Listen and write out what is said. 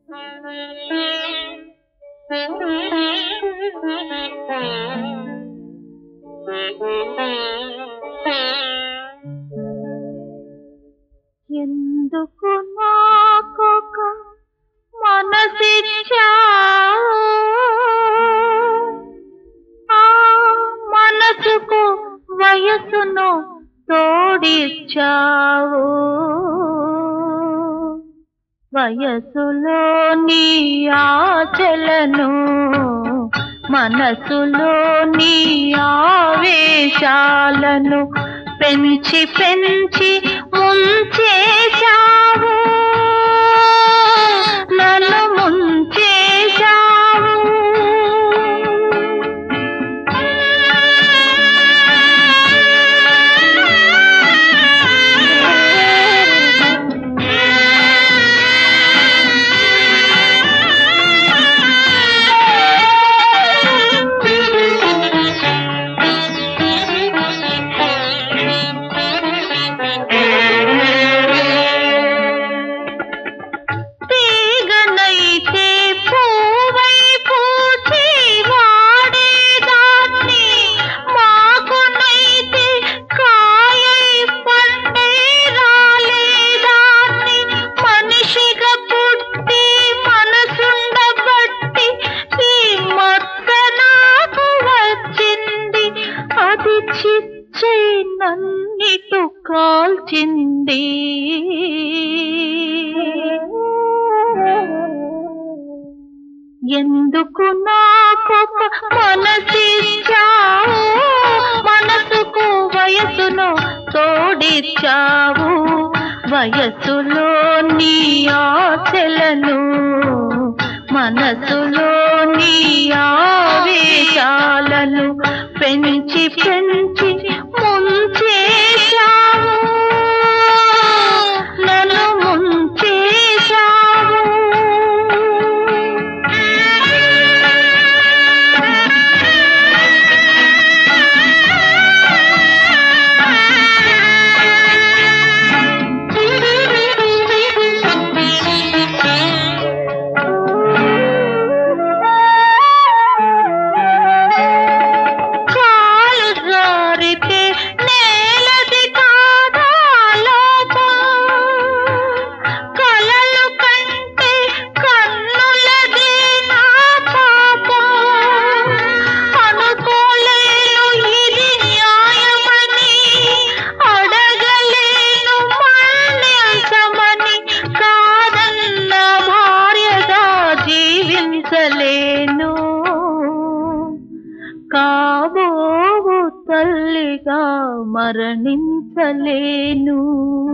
ఎందుకు నాకొక మనసిచ్చావు ఆ మనసుకు వయసును తోడిచ్చావు వయసులో నీ ఆశలను మనసులో నీ ఆవేశాలను పెంచి పెంచి ముంచేశావు నన్ను ముంచేశావు తీగనైతే పూవై పూచి వాడేదాన్ని మాకునైతే కాయై పండే రాలేదాన్ని మనిషిగా పుట్టి మనసుండబట్టి ఈ మొక్క నాకు వచ్చింది అది చిచ్చై నన్నిటు కాల్చింది ఎందుకు నాకొక మనసిచ్చావు మనసుకు వయసును తోడిచ్చావు వయసులో నీ ఆశలను మనసులో నీ ఆవేశాలను పెంచి పెంచి ముంచేశావు నన్ను ముంచేశావు కాలు జారితే నేలది కాదా లోపం కలలు కంటే కన్నులది నా పాపం అనుకోలేను ఇది న్యాయమని అడగలేను మన్నించమని కాదన్న భార్యగా జీవించలేను కాబోవు తల్లిగా మరణించలేను